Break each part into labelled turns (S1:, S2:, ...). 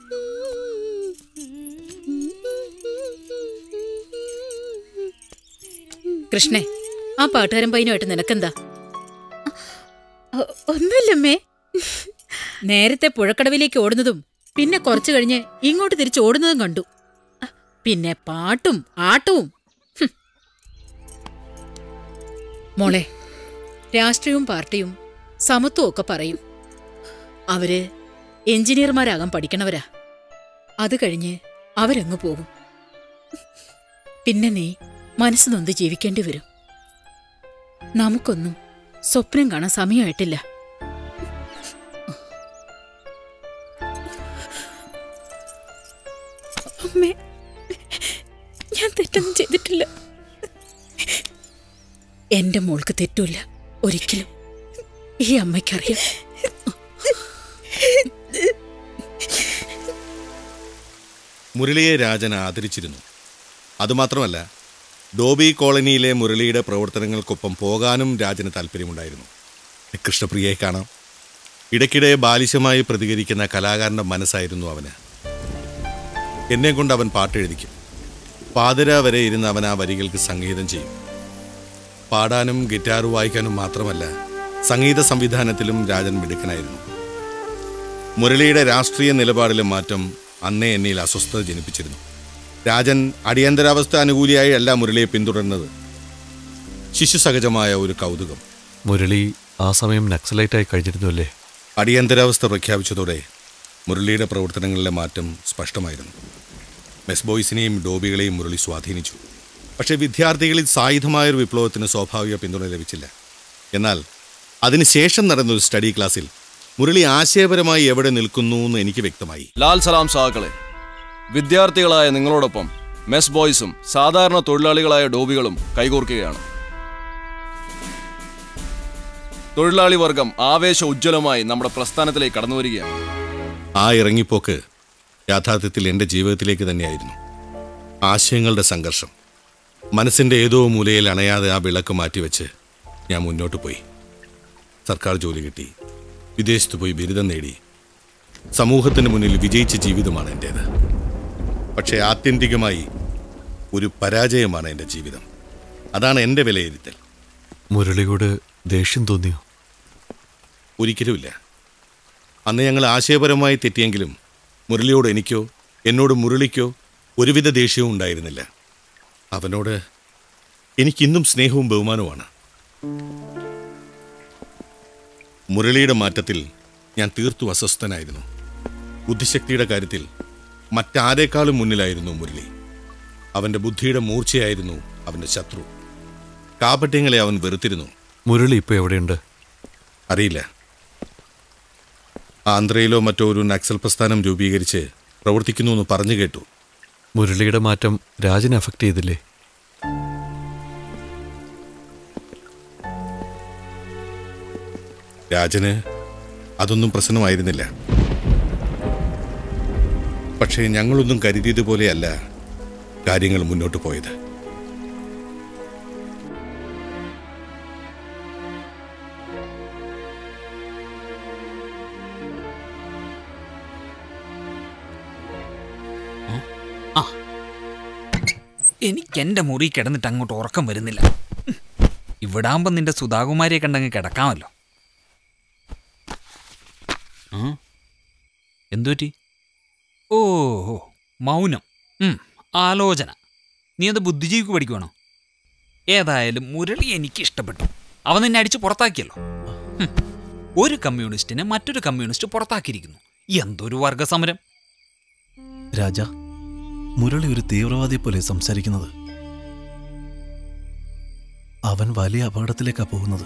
S1: കൃഷ്ണേ ആ പാട്ടുകാരൻ പയ്യനുമായിട്ട് നിനക്കെന്താ
S2: ഒ- ഒന്നുമില്ലമ്മേ
S1: നേരത്തെ പുഴക്കടവിലേക്ക് ഓടുന്നതും പിന്നെ കുറച്ചു കഴിഞ്ഞ് ഇങ്ങോട്ട് തിരിച്ച് ഓടുന്നതും കണ്ടു പിന്നെ പാട്ടും ആട്ടവും ഹും. മോളെ രാഷ്ട്രീയവും പാർട്ടിയും സമത്വവും ഒക്കെ പറയും അവര് എഞ്ചിനീയർമാരാകാൻ പഠിക്കണവരാ അത് കഴിഞ്ഞ് അവരങ്ങ് പോകും പിന്നെ നീ മനസ്സ് നൊന്ത് ജീവിക്കേണ്ടി വരും നമുക്കൊന്നും സ്വപ്നം കാണാൻ സമയമായിട്ടില്ല
S2: അമ്മേ ഞാൻ തെറ്റൊന്നും ചെയ്തിട്ടില്ല
S1: എന്റെ മോൾക്ക് തെറ്റൂല ഒരിക്കലും ഈ അമ്മയ്ക്കറിയാം
S3: മുരളിയെ രാജൻ ആദരിച്ചിരുന്നു അതുമാത്രമല്ല ഡോബി കോളനിയിലെ മുരളിയുടെ പ്രവർത്തനങ്ങൾക്കൊപ്പം പോകാനും രാജന് താല്പര്യമുണ്ടായിരുന്നു കൃഷ്ണപ്രിയയെ കാണാം ഇടയ്ക്കിടെ ബാലിശമായി പ്രതികരിക്കുന്ന കലാകാരന്റെ മനസ്സായിരുന്നു അവന് എന്നെ കൊണ്ട് അവൻ പാട്ടെഴുതിക്കും പാതിര വരെ ഇരുന്ന് അവൻ ആ വരികൾക്ക് സംഗീതം ചെയ്യും പാടാനും ഗിറ്റാർ വായിക്കാനും മാത്രമല്ല സംഗീത സംവിധാനത്തിലും രാജൻ മിടുക്കനായിരുന്നു മുരളിയുടെ രാഷ്ട്രീയ നിലപാടിലെ മാറ്റം അന്നേ എന്നിൽ അസ്വസ്ഥത ജനിപ്പിച്ചിരുന്നു രാജൻ അടിയന്തരാവസ്ഥ അനുകൂലിയായി അല്ല മുരളിയെ പിന്തുടർന്നത് ശിശുസഹജമായ ഒരു കൗതുകം
S4: മുരളി ആ സമയം നക്സലൈറ്റായി കഴിഞ്ഞിരുന്നു അല്ലേ
S3: അടിയന്തരാവസ്ഥ പ്രഖ്യാപിച്ചതോടെ മുരളിയുടെ പ്രവർത്തനങ്ങളിലെ മാറ്റം സ്പഷ്ടമായിരുന്നു മെസ് ബോയ്സിനെയും ഡോബികളെയും മുരളി സ്വാധീനിച്ചു പക്ഷേ വിദ്യാർത്ഥികളിൽ സായുധമായൊരു വിപ്ലവത്തിന് സ്വാഭാവിക പിന്തുണ ലഭിച്ചില്ല എന്നാൽ അതിനുശേഷം നടന്നൊരു സ്റ്റഡി ക്ലാസ്സിൽ മുരളി ആശയപരമായി എവിടെ നിൽക്കുന്നു എന്ന് എനിക്ക് വ്യക്തമായി
S5: ലാൽ സലാം സഹാക്കളെ വിദ്യാർത്ഥികളായ നിങ്ങളോടൊപ്പം മെസ് ബോയ്സും സാധാരണ തൊഴിലാളികളായ ഡോബികളും കൈകോർക്കുകയാണ് തൊഴിലാളി വർഗം ആവേശ ഉജ്ജ്വലമായി നമ്മുടെ പ്രസ്ഥാനത്തിലേക്ക് കടന്നു വരികയാണ്
S3: ആ ഇറങ്ങിപ്പോക്ക് യാഥാർത്ഥ്യത്തിൽ എൻ്റെ ജീവിതത്തിലേക്ക് തന്നെയായിരുന്നു ആശയങ്ങളുടെ സംഘർഷം മനസ്സിൻ്റെ ഏതോ മൂലയിൽ അണയാതെ ആ വിളക്ക് മാറ്റിവെച്ച് ഞാൻ മുന്നോട്ട് പോയി സർക്കാർ ജോലി കിട്ടി വിദേശത്ത് പോയി ബിരുദം നേടി സമൂഹത്തിന് മുന്നിൽ വിജയിച്ച ജീവിതമാണ് എൻ്റേത് പക്ഷേ ആത്യന്തികമായി ഒരു പരാജയമാണ് എൻ്റെ ജീവിതം അതാണ് എൻ്റെ വിലയിരുത്തൽ
S4: മുരളിയോട് ദേഷ്യം തോന്നിയോ
S3: ഒരിക്കലുമില്ല അന്ന് ഞങ്ങൾ ആശയപരമായി തെറ്റിയെങ്കിലും മുരളിയോട് എനിക്കോ എന്നോട് മുരളിക്കോ ഒരുവിധ ദേഷ്യവും ഉണ്ടായിരുന്നില്ല അവനോട് എനിക്കിന്നും സ്നേഹവും ബഹുമാനവുമാണ് മുരളിയുടെ മാറ്റത്തിൽ ഞാൻ തീർത്തും അസ്വസ്ഥനായിരുന്നു ബുദ്ധിശക്തിയുടെ കാര്യത്തിൽ മറ്റാരേക്കാളും മുന്നിലായിരുന്നു മുരളി അവൻ്റെ ബുദ്ധിയുടെ മൂർച്ചയായിരുന്നു അവൻ്റെ ശത്രു കാപട്യങ്ങളെ അവൻ വെറുത്തിരുന്നു
S4: മുരളി ഇപ്പോൾ എവിടെയുണ്ട്
S3: അറിയില്ല ആന്ധ്രയിലോ മറ്റോ ഒരു നക്സൽ പ്രസ്ഥാനം രൂപീകരിച്ച് പ്രവർത്തിക്കുന്നു എന്ന് പറഞ്ഞു കേട്ടു
S4: മുരളിയുടെ മാറ്റം രാജനെ അഫക്റ്റ് ചെയ്തില്ലേ
S3: രാജന് അതൊന്നും പ്രശ്നമായിരുന്നില്ല പക്ഷേ ഞങ്ങളൊന്നും കരുതിയതുപോലെയല്ല കാര്യങ്ങൾ മുന്നോട്ട് പോയത്
S6: എനിക്ക് എൻ്റെ മുറി കിടന്നിട്ട് അങ്ങോട്ട് ഉറക്കം വരുന്നില്ല ഇവിടാകുമ്പോൾ നിന്റെ സുധാകുമാരിയെ കണ്ടങ്ങ് കിടക്കാമല്ലോ ആ? എന്തുപറ്റി ഓഹോ മൗനം ഉം, ആലോചന നീ അത് ബുദ്ധിജീവിക്ക് പഠിക്കുവാണോ ഏതായാലും മുരളി എനിക്ക് ഇഷ്ടപ്പെട്ടു അവൻ നിന്നെ അടിച്ച് പുറത്താക്കിയല്ലോ ഹും, ഒരു കമ്മ്യൂണിസ്റ്റിനെ മറ്റൊരു കമ്മ്യൂണിസ്റ്റ് പുറത്താക്കിയിരിക്കുന്നു എന്തൊരു വർഗസമരം
S7: രാജ മുരളി ഒരു തീവ്രവാദിയെ പോലെ സംസാരിക്കുന്നത് അവൻ വലിയ അപകടത്തിലേക്കാ പോകുന്നത്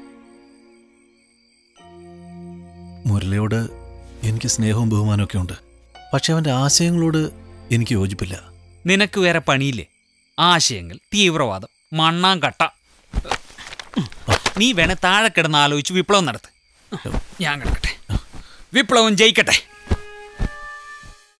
S7: മുരളിയോട് എനിക്ക് സ്നേഹവും ബഹുമാനമൊക്കെ ഉണ്ട് പക്ഷെ അവൻ്റെ ആശയങ്ങളോട് എനിക്ക് യോജിപ്പില്ല
S6: നിനക്ക് വേറെ പണിയില്ലേ ആശയങ്ങൾ തീവ്രവാദം മണ്ണാങ്കട്ട നീ വേണേ താഴെ കിടന്ന് ആലോചിച്ച് വിപ്ലവം നടത്ത് ഞാൻ കിടക്കട്ടെ വിപ്ലവം ജയിക്കട്ടെ